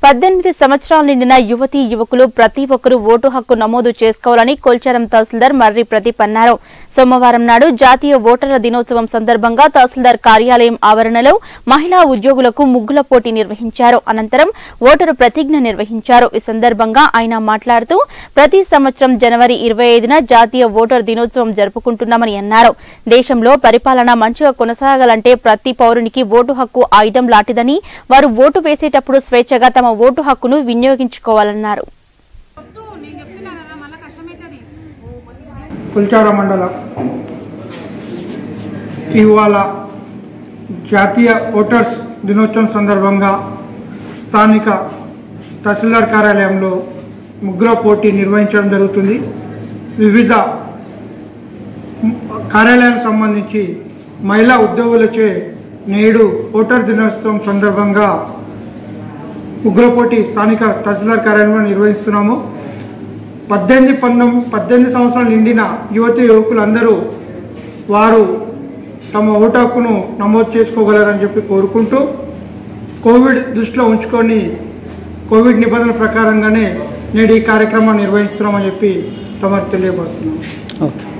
పద్దెనిమిది సంవత్సరాలు నిండిన యువతీ యువకులు ప్రతి ఒక్కరూ ఓటు హక్కు నమోదు చేసుకోవాలని కొల్చారం తహసీల్దార్ మర్రి ప్రదీప్ అన్నారు సోమవారం నాడు జాతీయ ఓటర్ల దినోత్సవం సందర్భంగా తహసీల్దార్ కార్యాలయం ఆవరణలో మహిళా ఉద్యోగులకు ముగ్గుల పోటీ నిర్వహించారు అనంతరం ఓటరు ప్రతిజ్ఞ నిర్వహించారు ఈ సందర్భంగా ఆయన మాట్లాడుతూ ప్రతి సంవత్సరం జనవరి ఇరవై ఐదున జాతీయ ఓటర్ దినోత్సవం జరుపుకుంటున్నామని అన్నారు దేశంలో పరిపాలన మంచిగా కొనసాగాలంటే ప్రతి పౌరునికి ఓటు హక్కు ఆయుధం లాంటిదని వారు ఓటు వేసేటప్పుడు స్వేచ్ఛగా తమ ఓటు హక్కును వినియోగించుకోవాలన్నారు కుల్చార మండలం ఇవాళ జాతీయ ఓటర్స్ దినోత్సవం సందర్భంగా స్థానిక తహసీల్దార్ కార్యాలయంలో ముగ్గుల పోటీ నిర్వహించడం జరుగుతుంది వివిధ కార్యాలయానికి సంబంధించి మహిళా ఉద్యోగులచే నేడు ఓటర్ దినోత్సవం సందర్భంగా ముగ్గుల పోటీ స్థానిక తహసీల్దార్ కార్యాలయంలో నిర్వహిస్తున్నాము పద్దెనిమిది పంతొమ్మిది పద్దెనిమిది సంవత్సరాలు నిండిన యువతి యువకులందరూ వారు తమ ఓటు హక్కును నమోదు చేసుకోగలరని చెప్పి కోరుకుంటూ కోవిడ్ దృష్టిలో ఉంచుకొని కోవిడ్ నిబంధనల ప్రకారంగానే నేడు ఈ కార్యక్రమాన్ని నిర్వహిస్తున్నామని చెప్పి తమకు తెలియపరుస్తున్నాం ఓకే